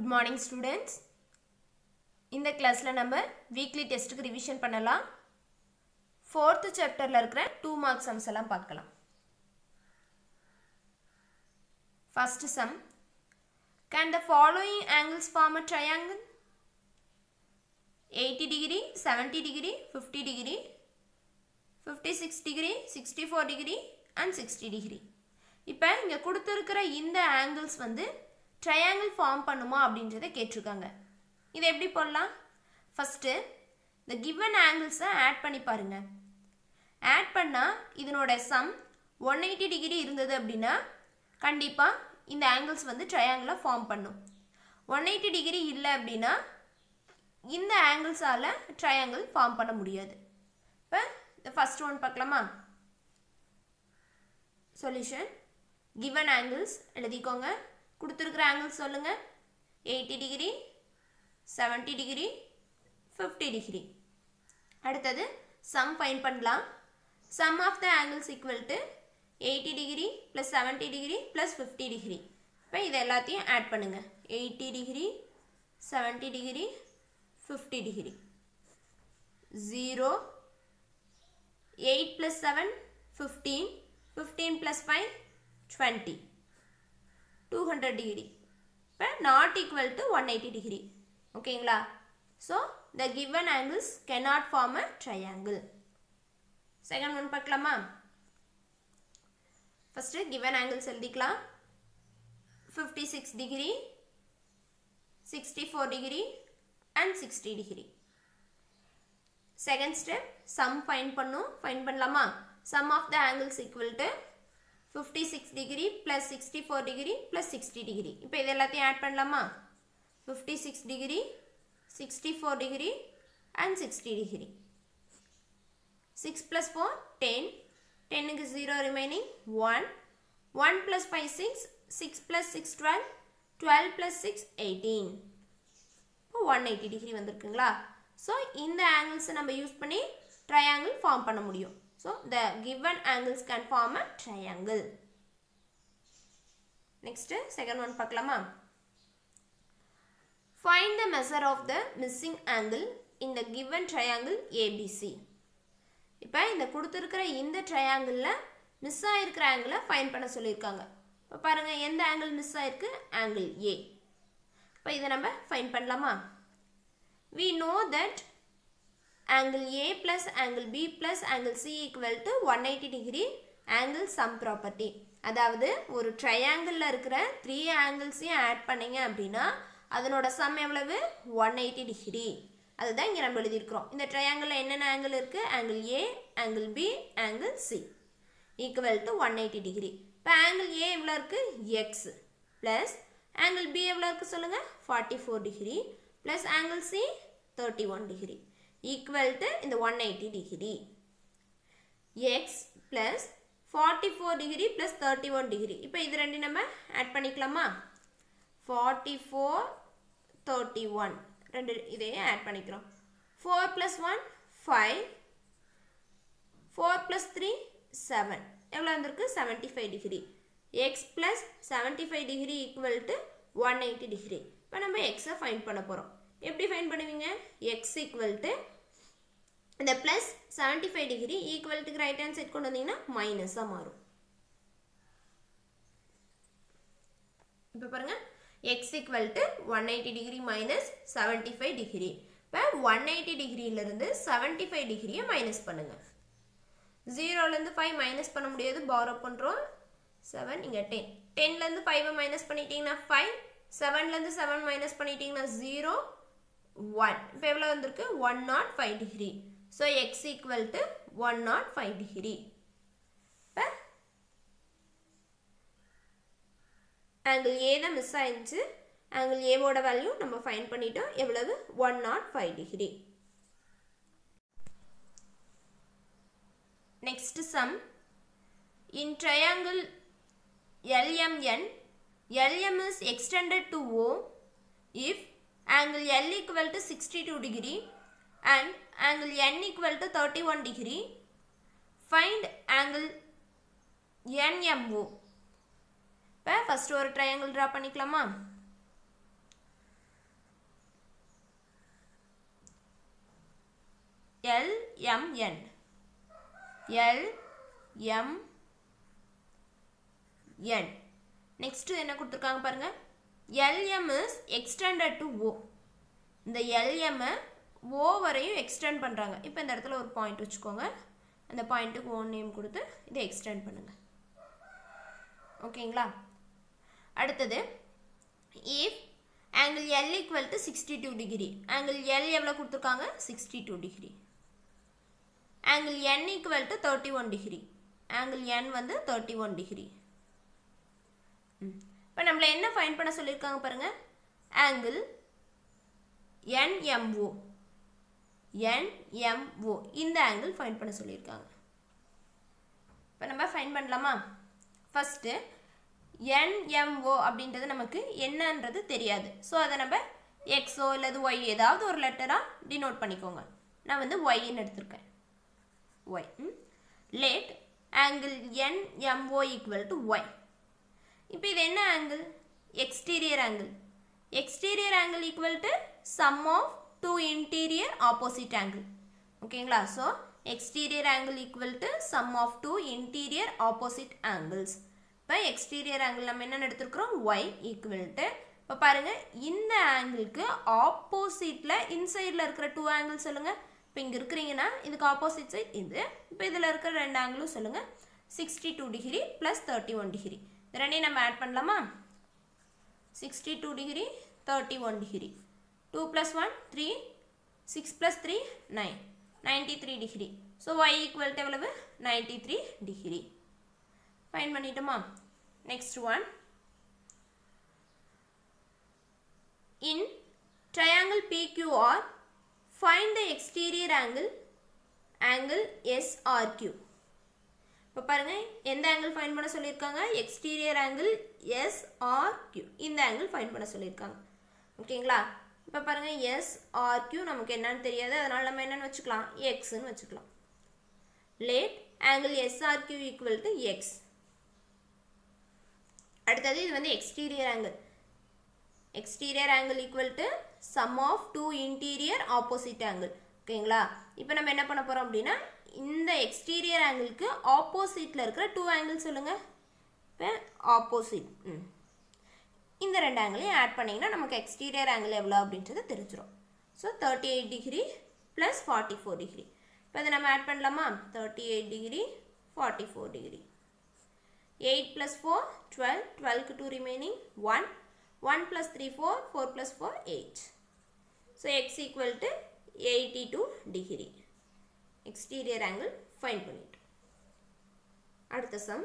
Good morning students இந்த கிளாஸில் நம்ம வீக்லி டெஸ்ட்டுக்கு ரிவிஷன் பண்ணலாம் ஃபோர்த்து சாப்டரில் இருக்கிற டூ மார்க் சம்ஸ் எல்லாம் பார்க்கலாம் first sum can the following angles form a triangle eighty degree seventy degree fifty degree fifty six degree sixty four degree and sixty degree இப்போ இங்கே கொடுத்துருக்கிற இந்த ஆங்கிள்ஸ் வந்து ட்ரையாங்கிள் ஃபார்ம் பண்ணுமா அப்படின்றத கேட்டிருக்காங்க இதை எப்படி போடலாம் ஃபஸ்ட்டு இந்த கிவன் ஆங்கிள்ஸை ஆட் பண்ணி பாருங்க ஆட் பண்ணால் இதனோட சம் ஒன் எயிட்டி டிகிரி இருந்தது அப்படின்னா கண்டிப்பாக இந்த ஆங்கிள்ஸ் வந்து ட்ரையாங்கிளை ஃபார்ம் பண்ணும் ஒன் எயிட்டி டிகிரி இல்லை அப்படின்னா இந்த ஆங்கிள்ஸால் ட்ரையாங்கிள் ஃபார்ம் பண்ண முடியாது இப்போ இந்த ஃபஸ்ட் ஒன் பார்க்கலாமா சொல்யூஷன் கிவன் ஆங்கிள்ஸ் எழுதிக்கோங்க கொடுத்துருக்குற ஆங்கிள்ஸ் சொல்லுங்கள் eighty degree seventy degree fifty degree அடுத்தது சம் ஃபைன் பண்ணலாம் sum of the angles equal to eighty degree plus seventy degree plus fifty degree இப்போ இது எல்லாத்தையும் ஆட் பண்ணுங்கள் eighty degree seventy degree fifty degree zero eight plus seven fifteen fifteen plus five twenty two hundred degree இப்போ not equal to one eighty degree ஓகேங்களா so the given angles cannot form a triangle second one பார்க்கலாமா first given angles எழுதிக்கலாம் fifty six degree sixty four degree and sixty degree second step sum find பண்ணும் find பண்ணலாமா sum of the angles equal to fifty six degree plus sixty four degree plus sixty degree இப்போ இது எல்லாத்தையும் add பண்ணலாமா fifty six degree sixty four degree and sixty degree six plus four ten டென்னுக்கு zero remaining one one plus five six six plus six twelve twelve plus six eighteen இப்போ one eighty degree வந்திருக்குங்களா so இந்த ஆங்கிள்ஸை நம்ம use பண்ணி triangle form பண்ண முடியும் so the given angles can form a triangle next second one பார்க்கலாமா find the measure of the missing angle in the given triangle A B C இப்போ இந்த கொடுத்துருக்கிற இந்த ட்ரையாங்கிளில் மிஸ் ஆகிருக்கிற ஆங்கிளை ஃபைன் பண்ண சொல்லியிருக்காங்க இப்போ பாருங்கள் எந்த ஆங்கிள் மிஸ் ஆகிருக்கு ஆங்கிள் ஏ இப்போ இதை நம்ம ஃபைன் பண்ணலாமா we know that angle A plus angle B plus angle C equal to 180 degree angle sum property அதாவது ஒரு ட்ரையாங்கிளில் இருக்கிற த்ரீ ஆங்கிள்ஸையும் ஆட் பண்ணீங்க அப்படின்னா அதனோட சம் எவ்வளவு ஒன் எயிட்டி டிகிரி அதுதான் இங்கே நம்ம எழுதியிருக்கிறோம் இந்த ட்ரையாங்கிளில் என்னென்ன ஆங்கிள் இருக்குது angle A angle B angle C equal to one eighty degree இப்போ ஆங்கிள் ஏ எவ்வளோ இருக்குது எக்ஸ் ப்ளஸ் ஆங்கிள் பி எவ்வளோ இருக்குது சொல்லுங்கள் forty four degree plus angle C 31 degree equal to இந்த 180 degree x plus 44 degree plus 31 degree இப்போ இது ரெண்டு நம்ம ஆட் பண்ணிக்கலாமா 44 31 ரெண்டு இதையே ஆட் பண்ணிக்கிறோம் 4 plus 1 5 4 plus 3 7 எவ்வளோ வந்திருக்கு 75 degree x plus 75 degree equal to 180 degree இப்போ நம்ம எக்ஸை ஃபைன் பண்ண போகிறோம் எப்படி ஃபைன் பண்ணுவீங்க எக்ஸ் ஈக்குவல் டு இந்த plus seventy five degree equal to right hand side கொண்டு வந்தீங்கன்னா மைனஸாக மாறும் இப்போ பாருங்க X equal to one eighty degree minus seventy five degree இப்போ ஒன் எயிட்டி டிகிரியிலிருந்து செவன்டி ஃபைவ் டிகிரியை மைனஸ் பண்ணுங்க ஜீரோலேருந்து ஃபைவ் மைனஸ் பண்ண முடியாது பாரோ பண்ணுறோம் செவன் இங்கே டென் டென்லேருந்து ஃபைவை மைனஸ் பண்ணிட்டீங்கன்னா ஃபைவ் செவன்லேருந்து செவன் மைனஸ் பண்ணிட்டீங்கன்னா ஜீரோ ஒன் இப்போ எவ்வளோ வந்திருக்கு one not five degree so X equal to one not five degree இப்போ ஆங்கிள் ஏ தான் மிஸ் ஆயிடுச்சு ஆங்கிள் ஏவோட வேல்யூ நம்ம ஃபைன் பண்ணிட்டோம் எவ்வளவு one not five degree next sum in triangle LMN LM is extended to O if angle L equal to 62 degree and angle N equal to 31 degree. Find angle NMO. இப்போ first ஒரு triangle draw பண்ணிக்கலாமா LMN LM N next என்ன கொடுத்துருக்காங்க பாருங்க LM is extended to O இந்த எல்எம்மை ஓ வரையும் extend பண்ணுறாங்க இப்போ இந்த இடத்துல ஒரு பாயிண்ட் வச்சுக்கோங்க அந்த பாயிண்ட்டுக்கு ஓன் நேம் கொடுத்து இதை எக்ஸ்டெண்ட் பண்ணுங்க ஓகேங்களா அடுத்தது if angle L equal to sixty two degree angle L எவ்வளோ கொடுத்துருக்காங்க sixty two degree angle N equal to thirty one degree angle N வந்து தேர்ட்டி ஒன் டிகிரி இப்போ நம்மளை என்ன ஃபைன் பண்ண சொல்லியிருக்காங்க பாருங்க ஆங்கிள் என்எம்ஓ என்எம்ஓ இந்த ஆங்கிள் ஃபைன் பண்ண சொல்லியிருக்காங்க இப்போ நம்ம ஃபைன் பண்ணலாமா ஃபஸ்ட்டு என்எம்ஓ அப்படின்றது நமக்கு என்னன்றது தெரியாது ஸோ அதை நம்ம எக்ஸோ இல்லது ஒய் ஏதாவது ஒரு லெட்டராக டினோட் பண்ணிக்கோங்க நான் வந்து ஒய்ன்னு எடுத்திருக்கேன் Y let angle NMO equal to Y இப்போ இது என்ன angle exterior angle exterior angle equal to sum of two interior opposite angle ஓகேங்களா so exterior angle equal to sum of two interior opposite angles இப்போ exterior angle நம்ம என்னென்னு எடுத்துருக்குறோம் Y equal to இப்போ பாருங்கள் இந்த ஆங்கிளுக்கு ஆப்போசிட்டில் இன்சைடில் இருக்கிற டூ ஆங்கிள் சொல்லுங்கள் இப்போ இங்கே இருக்கிறீங்கன்னா இதுக்கு ஆப்போசிட் சைட் இது இப்போ இதில் இருக்கிற ரெண்டு ஆங்கிளும் சொல்லுங்கள் sixty two degree plus thirty one degree இது ரெண்டையும் நம்ம ஆட் பண்ணலாமா sixty two degree thirty one degree two plus one three six plus three nine ninety three degree so Y equal to எவ்வளவு நைன்டி த்ரீ டிகிரி ஃபைன் பண்ணிட்டோமா next one in triangle PQR find the exterior angle angle SRQ இப்போ பாருங்க எந்த angle fine பண்ண சொல்லியிருக்காங்க exterior angle எஸ்ஆர்கியூ இந்த angle fine பண்ண சொல்லியிருக்காங்க ஓகேங்களா இப்போ பாருங்க எஸ்ஆர்கியூ நமக்கு என்னன்னு தெரியாது அதனால நம்ம என்னன்னு வச்சுக்கலாம் எக்ஸ்ன்னு வச்சுக்கலாம் let angle SRQ equal to X அடுத்தது இது வந்து exterior angle exterior angle equal to sum of two interior opposite angle ஓகேங்களா இப்போ நம்ம என்ன பண்ண போகிறோம் அப்படின்னா இந்த எக்ஸ்டீரியர் ஆங்கிளுக்கு ஆப்போசிட்டில் இருக்கிற டூ ஆங்கிள் சொல்லுங்கள் இப்போ ஆப்போசிட் ம் இந்த ரெண்டு ஆங்கிளையும் ஆட் பண்ணிங்கன்னா நமக்கு எக்ஸ்டீரியர் ஆங்கிள் எவ்வளோ அப்படின்றது தெரிஞ்சிடும் so thirty eight degree plus forty four degree இப்போ இதை நம்ம ஆட் பண்ணலாமா thirty eight degree forty four degree eight plus four twelve டுவெல்க்கு two remaining one one plus three four four plus four eight so X equal to eighty two degree exterior angle find பண்ணிட்டோம் அடுத்த sum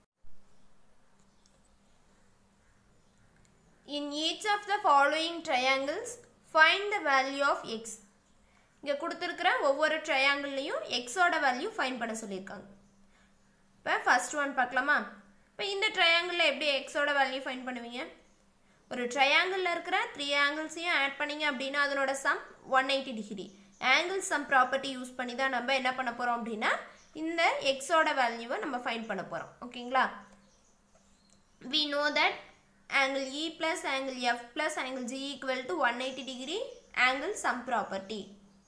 In each of the following triangles, find the value of x. இங்கே கொடுத்துருக்கிற ஒவ்வொரு ட்ரையாங்கிள்லையும் எக்ஸோட value fine பண்ண சொல்லியிருக்காங்க இப்போ first one பார்க்கலாமா இப்போ இந்த ட்ரையாங்கிளில் எப்படி எக்ஸோட வேல்யூ ஃபைன் பண்ணுவீங்க ஒரு ட்ரையாங்கிளில் இருக்கிற த்ரீ ஆங்கிள்ஸையும் ஆட் பண்ணீங்க அப்படின்னா அதனோட sum one eighty degree angle sum property use பண்ணி தான் நம்ம என்ன பண்ண போகிறோம் அப்படின்னா இந்த எக்ஸோட வேல்யூவை நம்ம ஃபைன் பண்ண போகிறோம் ஓகேங்களா we know that angle E plus angle F plus angle G equal to 180 degree angle sum property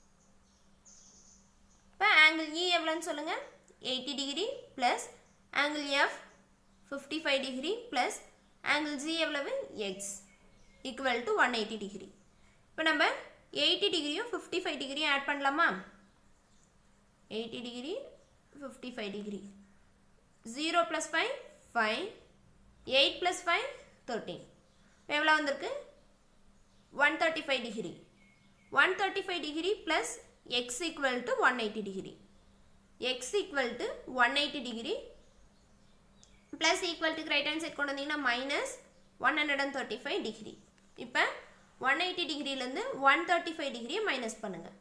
இப்போ angle E எவ்வளோன்னு சொல்லுங்க 80 degree plus angle F 55 degree plus angle G எவ்வளவு X equal to 180 degree இப்போ நம்ம 80 டிகிரியும் 55 டிகிரியும் add பண்ணலாமா 80 degree 55 degree 0 plus 5 5 eight plus five thirteen எவ்வளோ வந்திருக்கு one thirty five degree one thirty five degree plus X equal to one eighty degree X equal to one eighty degree plus equal to right hand side கொண்டு வந்தீங்கன்னா minus one hundred and thirty five degree இப்போ one eighty டிகிரிலேருந்து one thirty five டிகிரியை minus பண்ணுங்கள்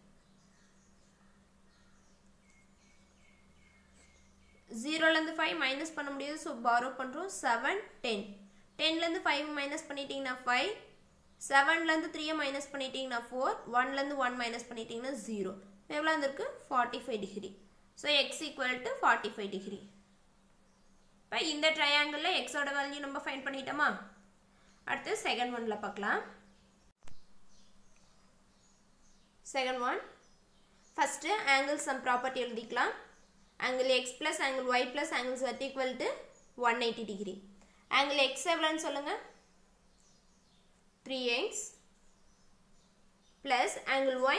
ஜீரோலேருந்து five minus பண்ண முடியாது so borrow பண்ணுறோம் செவன் டென் டென்லேருந்து ஃபைவ் மைனஸ் பண்ணிட்டீங்கன்னா ஃபைவ் செவன்லேருந்து த்ரீயை மைனஸ் பண்ணிட்டீங்கன்னா ஃபோர் ஒன்லேருந்து ஒன் மைனஸ் பண்ணிட்டீங்கன்னா ஜீரோ எவ்வளோ வந்துருக்கு forty five degree so X equal to forty five degree இப்போ இந்த ட்ரையாங்கிளில் எக்ஸோட வேல்யூ நம்ம ஃபைன் பண்ணிட்டோமா அடுத்து செகண்ட் ஒனில் பார்க்கலாம் second one first angle sum property எழுதிக்கலாம் angle X plus angle Y plus angle Z equal to one eighty degree angle X எவ்வளோன்னு சொல்லுங்கள் three X plus angle Y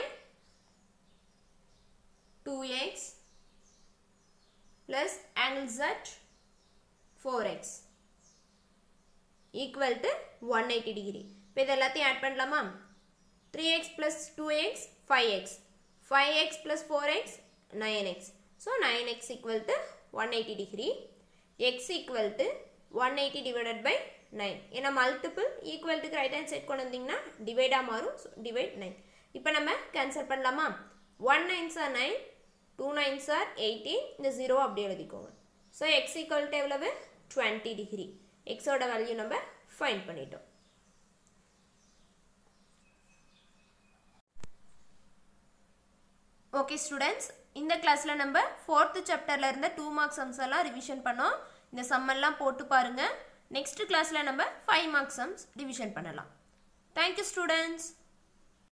two X plus angle Z four X equal to one eighty degree இப்போ இது எல்லாத்தையும் add பண்ணலாமா three X plus two X five X five X plus four X nine X so nine X equal to one eighty degree X equal to one eighty divided by nine ஏன்னா multiple ஈக்குவல்ட்டுக்கு right hand side கொண்டு வந்தீங்கன்னா டிவைடாக மாறும் so divide nine இப்போ நம்ம cancel பண்ணலாமா one nines are nine two nines are eighteen இந்த zero அப்படி எழுதிக்கோங்க ஸோ எக்ஸ் ஈக்குவல் டு எவ்வளவு டுவெண்ட்டி டிகிரி எக்ஸோட வேல்யூ நம்ம ஃபைண்ட் பண்ணிட்டோம் ஓகே ஸ்டூடெண்ட்ஸ் இந்த கிளாஸில் நம்ம ஃபோர்த்து சாப்டரில் இருந்த டூ மார்க்ஸ் சம்ஸ் எல்லாம் ரிவிஷன் பண்ணோம் இந்த சம் எல்லாம் போட்டு பாருங்கள் நெக்ஸ்ட் கிளாஸில் நம்ம ஃபைவ் மார்க்ஸ் சம்ஸ் ரிவிஷன் பண்ணலாம் தேங்க்யூ ஸ்டூடெண்ட்ஸ்